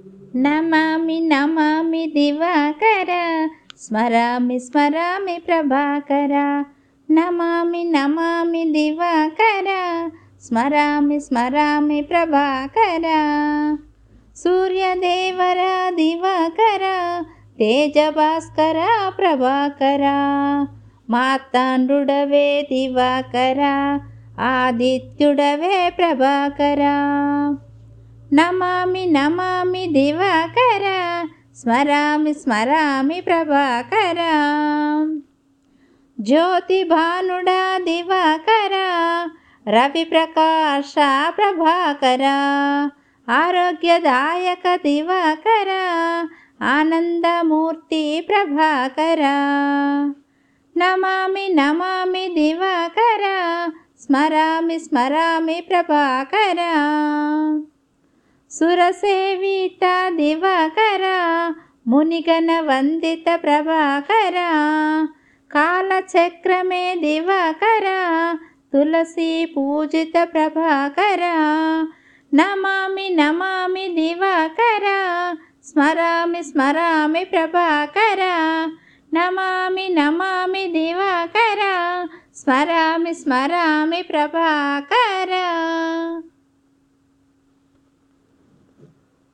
నమామి నమామి దివాకర స్మరామి స్మరామి ప్రభాకర నమామి నమామి దివాకర స్మరామి స్మరామి ప్రభాకర సూర్యదేవర దివాకర తేజభాస్కర ప్రభాకర మార్తాండుడవే దివాకర ఆదిత్యుడవే ప్రభాకర నమామి నమామి దివాకర స్మరామి స్మరామి ప్రభాకర జ్యోతిభానుడా దివాకర రవి ప్రకాశ ప్రభాకర ఆరోగ్యదాయక దివాకర ఆనందమూర్తి ప్రభాకర నమామి నమామి దివాకర స్మరామి స్మరామి ప్రభాకర సురసేవిత దివాకర మునిగణ వందిత ప్రభాకర కాలచక్రమే దివాకర తులసి పూజిత ప్రభాకర నమామి నమామి దివాకర స్మరామి స్మరామి ప్రభాకర నమామి నమామి దివాకర స్మరామి స్మరామి ప్రభాకర